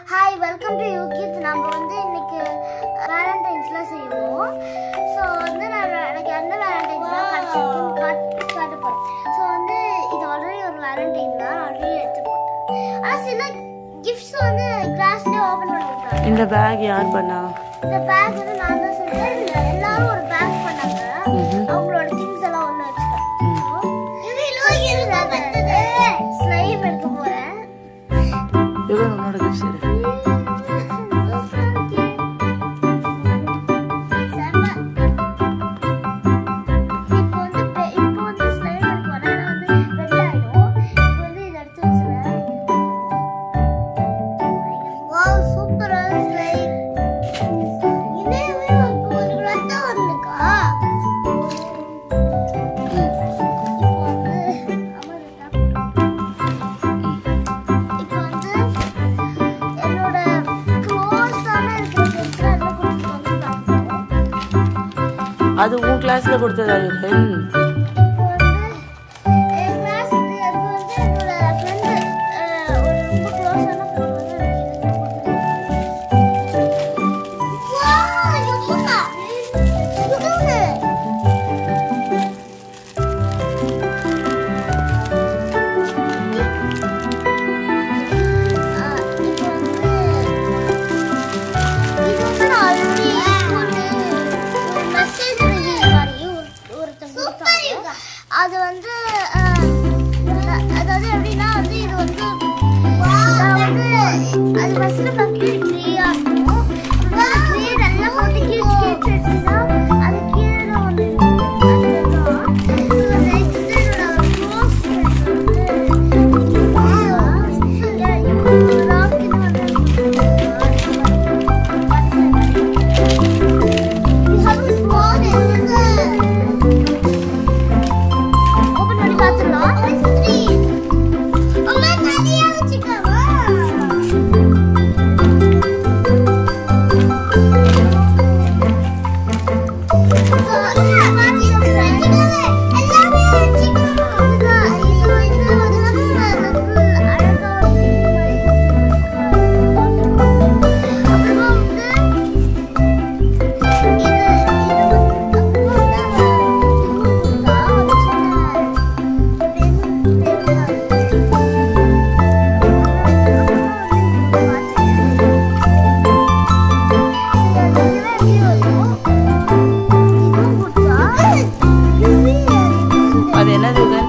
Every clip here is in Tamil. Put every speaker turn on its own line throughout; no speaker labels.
ஹாய் வெல்கம் டு யூகித் நம்ம வந்து இன்னைக்கு வேலண்டைன்ஸ்லாம் செய்வோம் ஸோ வந்து நான் எனக்கு எந்த வேலண்டைன்ஸ்லாம் கிடச்சிருக்குன்னு காட்டு காட்ட போகிறேன் ஸோ வந்து இது ஆல்ரெடி ஒரு வேலண்டைன் தான் ஆல்ரெடி எடுத்து போட்டேன் ஆனால் சில கிஃப்ட்ஸ் வந்து கிளாஸ்லேயே ஓப்பன் பண்ணி கொடுத்தாங்க
இந்த பேக் யார் பண்ணா
இந்த பேக் வந்து நான் தான் செஞ்சேன் இதுல எல்லாரும் ஒரு பேக் பண்ணாங்க அவங்களோட திங்ஸ் எல்லாம் உள்ள வச்சுட்டேன் ஸ்லைம் எடுக்க போறேன்
எவ்வளோ உன்னோட கிஃப்ட்ஸ் இரு
செம்ம. இப்போ வந்து பெ- இப்போ வந்து slime எடுக்க வரேன். ஆனா வந்து red ஆயிடும். இப்போ வந்து இதை எடுத்து வச்சிடுறேன். Wow, super ஆன slime. இதே மாதிரி இப்போ ஒரு red ஆ வந்திருக்கா? இப்போ வந்து அம்மா red ஆ இப்போ வந்து என்னோட க்ளோஸான இருக்கிற ஃப்ரெண்ட்ஸ் எல்லாம் கூட்டிட்டு வந்து காட்டுறோம்
அது உன் கிளாஸ்ல கொடுத்ததா யுகன்
இப்போ வந்து என் கிளாஸ் இது அது வந்து என்னோட ஃப்ரெண்டு ஒரு ரொம்ப க்ளோஸான ஃப்ரெண்ட் வந்து எனக்கு இது வந்து நான் already ஒரு ஒரு message review மாதிரி ஒரு- ஒருத்தங்க கொடுத்தாங்க. அது வந்து அஹ், அஹ், அதாவது எப்படின்னா வந்து இது வந்து நான் வந்து அது ஃபர்ஸ்ட் ஃபர்ஸ்ட் க்ரீயா இருக்கும் அப்புறம் அந்த க்ரீ நல்லா போட்டு கிழிச்சு கிழிச்சு எடுத்துட்டா அது கீழே ஒன்று அதுதான் நெக்ஸ்ட் என்னோட க்ளோஸ் ஃப்ரெண்ட் ஓபன் பண்ணி பார்த்துடலாம் அம்மா நிறைய வச்சுக்கவா
அது என்னது யுகன்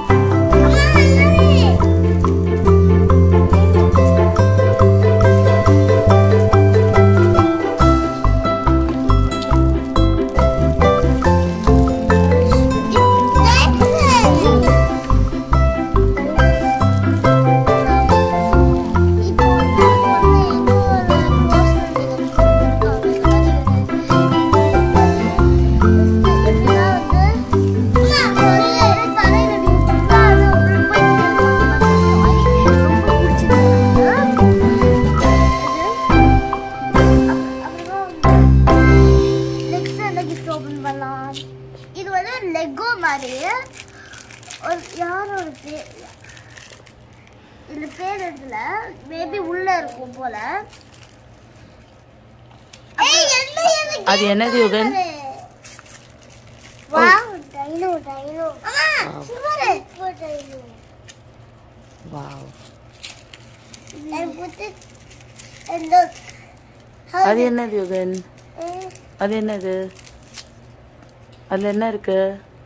இது வந்து லெகோ மாதிரி ஒரு யாரோட பேர் இதுல பேர் இடத்துல மேபி உள்ள இருக்கும் போல அது என்னது யுகன்
வாவ் டைனோ டைனோ அம்மா சும்மாரு dino
wow
and put it and look how
அது என்னது யுகன் அது என்னது அதுல என்ன இருக்கு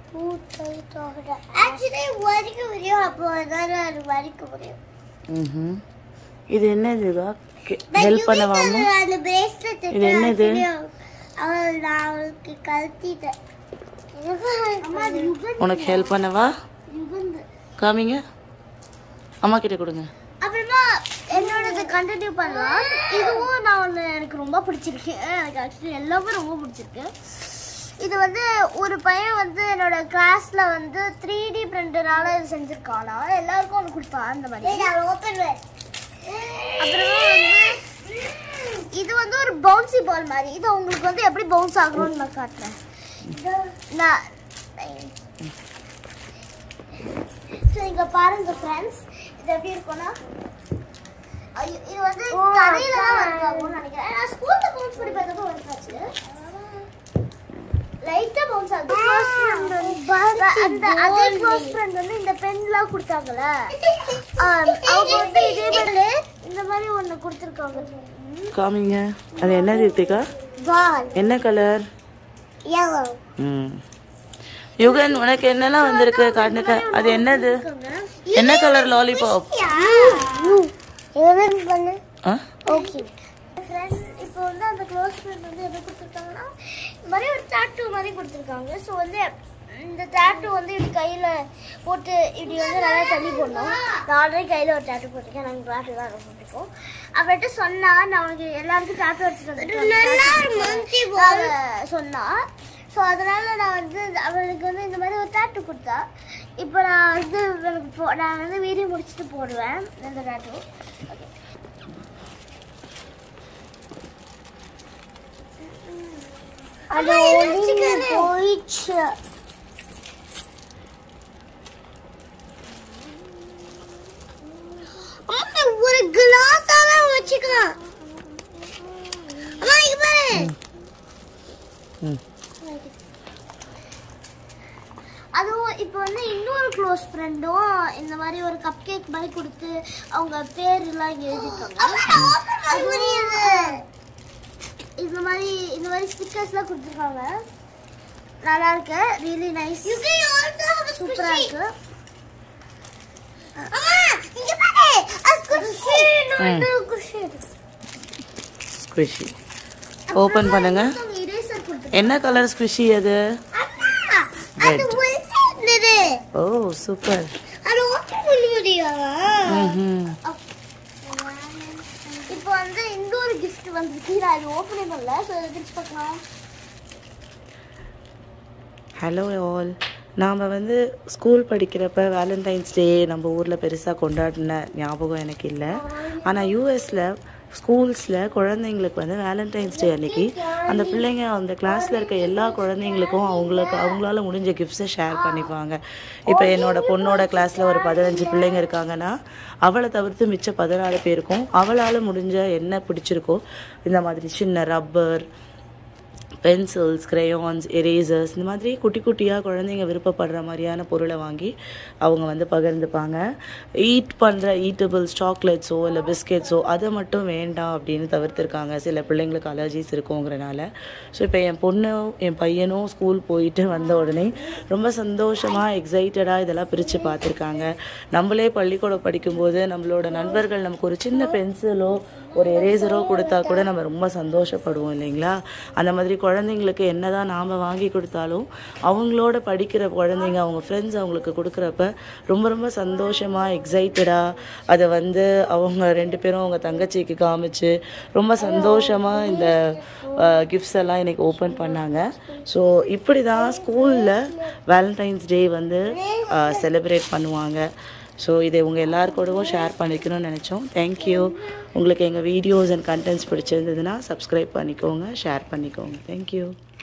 ஆக்சுவலி வரிக்க முடியும் அப்போ தான் அது வரிக்க முடியும்
ம்ஹும். இது என்னது யுகா ஹெல்ப் பண்ணவாமா
அந்த பிரேஸ்லெட்
இது என்னது?
அவள் நான் அவளுக்கு கழட்டிட்டேன் அம்மா அது யுகன்
உனக்கு ஹெல்ப் பண்ணவா
யுகந்து
காமிங்க அம்மா கிட்ட கொடுங்க
அப்புறமா என்னோடது கண்டினியூ பண்ணலாம் இதுவும் நான் ஒன்று எனக்கு ரொம்ப பிடிச்சிருக்கு எனக்கு ஆக்சுவலி எல்லாமே ரொம்ப பிடிச்சிருக்கு இது வந்து ஒரு பையன் வந்து என்னோட கிளாஸ்ல வந்து த்ரீ டி பிரிண்டனால இது செஞ்சிருக்கானா எல்லாருக்கும் ஒன்று கொடுப்பான் அந்த மாதிரி அப்புறமா வந்து இது வந்து ஒரு பவுன்சி பால் மாதிரி இது உங்களுக்கு வந்து எப்படி பவுன்ஸ் ஆகணும்னு நான் காட்டுறேன் நான் ஸோ இங்க பாருங்க ஃப்ரெண்ட்ஸ் இது எப்படி இருக்கும்னா ஐயோ, இது வந்து கடையில தான்
அந்த அதே க்ளோஸ் ஃப்ரெண்ட் வந்து இந்த பென்லாம் கொடுத்தாங்கல்ல ஆம், அவங்க வந்து இதே மாதிரி இந்த மாதிரி ஒன்று கொடுத்துருக்காங்க
காமிங்க அது என்னது ரித்திகா
பால்
என்ன கலர்
yellow
ம் யுகன் உனக்கு என்னெல்லாம் வந்திருக்கு காட்டுக்க அது என்னது என்ன கலர் லாலிபாப்
எவன் பண்ணு
ஆ
ஓகே ஃப்ரெண்ட் இப்போ வந்து அந்த க்ளோஸ் ஃப்ரெண்ட் வந்து என்ன கொடுத்துருக்காங்கன்னா இந்த மாதிரி ஒரு டாட்டூ மாதிரி கொடுத்துருக்காங்க ஸோ வந்து இந்த டாட்டூ வந்து இப்படி கையில் போட்டு இப்படி வந்து நல்லா தள்ளி போடணும் நான் ஆல்ரெடி கையில் ஒரு டாட்டூ போட்டிருக்கேன் எனக்கு டாட்டூ தான் ரொம்ப பிடிக்கும் அவர்கிட்ட சொன்னா நான் உனக்கு எல்லாருக்கும் டாட்டூ எடுத்துட்டு சொன்னா ஸோ அதனால நான் வந்து அவளுக்கு வந்து இந்த மாதிரி ஒரு டாட்டூ கொடுத்தா இப்போ நான் வந்து இவளுக்கு போ நான் வந்து வீடியோ முடிச்சுட்டு போடுவேன் இந்த டாட்டூ ஓகே அது ஒளிஞ்சு போயிடுச்சு ஒரு கிளாஸ் வச்சுக்கலாம் அம்மா இங்க பாரு
ம்
அதுவும் இப்போ வந்து இன்னொரு க்ளோஸ் ஃப்ரெண்டும் இந்த மாதிரி ஒரு கப் கேக் மாதிரி கொடுத்து அவங்க பேர் எல்லாம் இங்க எழுதிருக்காங்க அது இந்த மாதிரி இந்த மாதிரி ஸ்டிக்கர்ஸ்லாம் கொடுத்துருக்காங்க நல்லா இருக்கு ரியலி நைஸ் சூப்பரா இருக்கு
ஸ்குவிஷி ஓப்பன் பண்ணுங்க
இரேசர் கொடுத்து
என்ன கலர் ஸ்குவிஷி அது
அது இருந்தது
ஓ சூப்பர்
அது ஓப்பன் பண்ண முடியாதா
ம்
இப்போ வந்து இன்னொரு கிஃப்ட் வந்துருக்கு நான் இது ஓப்பனே பண்ணல ஸோ இதை பிரிச்சு பார்க்கலாம்
ஹலோ ஆல் நாம் வந்து ஸ்கூல் படிக்கிறப்ப வேலண்டைன்ஸ் டே நம்ம ஊரில் பெருசாக கொண்டாடின ஞாபகம் எனக்கு இல்லை ஆனால் யூஎஸில் ஸ்கூல்ஸில் குழந்தைங்களுக்கு வந்து வேலண்டைன்ஸ் டே அன்னைக்கு அந்த பிள்ளைங்க அந்த கிளாஸில் இருக்க எல்லா குழந்தைங்களுக்கும் அவங்களுக்கு அவங்களால முடிஞ்ச கிஃப்ட்ஸை ஷேர் பண்ணிப்பாங்க இப்போ என்னோட பொண்ணோட கிளாஸில் ஒரு பதினஞ்சு பிள்ளைங்க இருக்காங்கன்னா அவளை தவிர்த்து மிச்ச பதினாறு பேருக்கும் அவளால் முடிஞ்ச என்ன பிடிச்சிருக்கோ இந்த மாதிரி சின்ன ரப்பர் பென்சில்ஸ் crayons எரேசர்ஸ் இந்த மாதிரி குட்டி குட்டியாக குழந்தைங்க விருப்பப்படுற மாதிரியான பொருளை வாங்கி அவங்க வந்து பகிர்ந்துப்பாங்க ஈட் பண்ணுற ஈட்டபிள்ஸ் சாக்லேட்ஸோ இல்லை பிஸ்கெட்ஸோ அதை மட்டும் வேண்டாம் அப்படின்னு தவிர்த்துருக்காங்க சில பிள்ளைங்களுக்கு அலர்ஜிஸ் இருக்குங்கிறனால ஸோ இப்போ என் பொண்ணும் என் பையனும் ஸ்கூல் போயிட்டு வந்த உடனே ரொம்ப சந்தோஷமாக எக்ஸைட்டடாக இதெல்லாம் பிரித்து பார்த்துருக்காங்க நம்மளே பள்ளிக்கூடம் படிக்கும்போது நம்மளோட நண்பர்கள் நமக்கு ஒரு சின்ன பென்சிலோ ஒரு எரேசரோ கொடுத்தா கூட நம்ம ரொம்ப சந்தோஷப்படுவோம் இல்லைங்களா அந்த மாதிரி குழந்தைங்களுக்கு என்னதான் நாம் வாங்கி கொடுத்தாலும் அவங்களோட படிக்கிற குழந்தைங்க அவங்க ஃப்ரெண்ட்ஸ் அவங்களுக்கு கொடுக்குறப்ப ரொம்ப ரொம்ப சந்தோஷமாக எக்ஸைட்டடாக அதை வந்து அவங்க ரெண்டு பேரும் அவங்க தங்கச்சிக்கு காமிச்சு ரொம்ப சந்தோஷமாக இந்த கிஃப்ட்ஸ் எல்லாம் இன்னைக்கு ஓப்பன் பண்ணாங்க ஸோ இப்படி தான் ஸ்கூலில் வேலண்டைன்ஸ் டே வந்து செலிப்ரேட் பண்ணுவாங்க ஸோ இதை உங்கள் எல்லாருக்கூடவும் ஷேர் பண்ணிக்கணும்னு நினச்சோம் தேங்க்யூ உங்களுக்கு எங்கள் வீடியோஸ் அண்ட் கண்டென்ட்ஸ் பிடிச்சிருந்ததுன்னா சப்ஸ்கிரைப் பண்ணிக்கோங்க ஷேர் பண்ணிக்கோங்க தேங்க்யூ